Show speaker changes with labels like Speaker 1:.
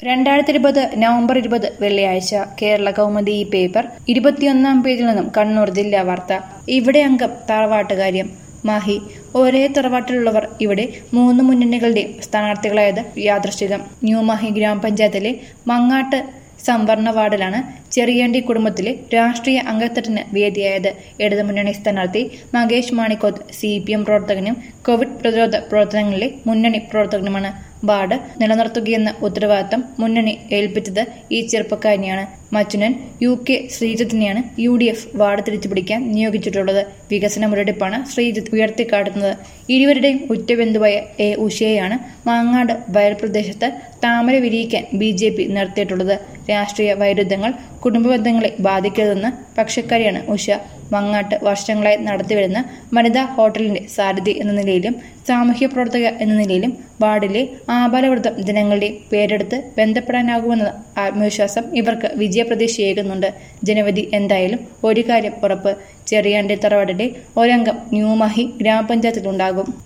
Speaker 1: രണ്ടായിരത്തി ഇരുപത് നവംബർ ഇരുപത് വെള്ളിയാഴ്ച കേരള കൗമുദി ഈ പേപ്പർ ഇരുപത്തിയൊന്നാം പേജിൽ നിന്നും കണ്ണൂർ ജില്ലാ വാർത്ത ഇവിടെ അംഗം തറവാട്ടുകാര്യം മാഹി ഒരേ തറവാട്ടിലുള്ളവർ ഇവിടെ മൂന്ന് മുന്നണികളുടെയും സ്ഥാനാർത്ഥികളായത് യാദൃശ്ചികം ന്യൂ മാഹി ഗ്രാമപഞ്ചായത്തിലെ മങ്ങാട്ട് സംവരണ വാർഡിലാണ് ചെറിയാണ്ടി കുടുംബത്തിലെ രാഷ്ട്രീയ അംഗത്തട്ടിന് വേദിയായത് ഇടതുമുന്നണി സ്ഥാനാർത്ഥി Mahesh Manikkoth C P M പ്രവർത്തകനും കോവിഡ് പ്രതിരോധ പ്രവർത്തനങ്ങളിലെ മുന്നണി പ്രവർത്തകനുമാണ് വാർഡ് നിലനിർത്തുകയെന്ന ഉത്തരവാദിത്തം മുന്നണി ഏൽപ്പിച്ചത് ഈ ചെറുപ്പക്കാരനെയാണ് മച്ചുനൻ യു കെ ശ്രീജിത്തിനെയാണ് യു ഡി എഫ് വാർഡ് തിരിച്ചുപിടിക്കാൻ നിയോഗിച്ചിട്ടുള്ളത് വികസന മുരടിപ്പാണ് ശ്രീജിത്ത് ഉയർത്തിക്കാട്ടുന്നത് ഇരുവരുടെയും ഉറ്റബന്ധുവായ എ ഉഷയെയാണ് മാങ്ങാട് വയൽ പ്രദേശത്ത് താമര വിരിയിക്കാൻ ബി ജെ പി നിർത്തിയിട്ടുള്ളത് രാഷ്ട്രീയ വൈരുദ്ധ്യങ്ങൾ കുടുംബ ബന്ധങ്ങളെ ബാധിക്കരുതെന്ന് പക്ഷക്കാരിയാണ് ഉഷ മങ്ങാട്ട് വർഷങ്ങളായി നടത്തിവരുന്ന വനിതാ ഹോട്ടലിന്റെ സാരഥി എന്ന നിലയിലും സാമൂഹ്യ പ്രവർത്തക എന്ന നിലയിലും വാർഡിലെ ആബാലവൃദ്ധം ജനങ്ങളുടെ പേരെടുത്ത് ബന്ധപ്പെടാനാകുമെന്ന ആത്മവിശ്വാസം ഇവർക്ക് വിജയപ്രതീക്ഷയേകുന്നുണ്ട് ജനവിധി എന്തായാലും ഒരു കാര്യം ഉറപ്പ് ചെറിയാണ്ടി തറവാടിന്റെ ഒരംഗം ന്യൂമാഹി ഗ്രാമപഞ്ചായത്തിലുണ്ടാകും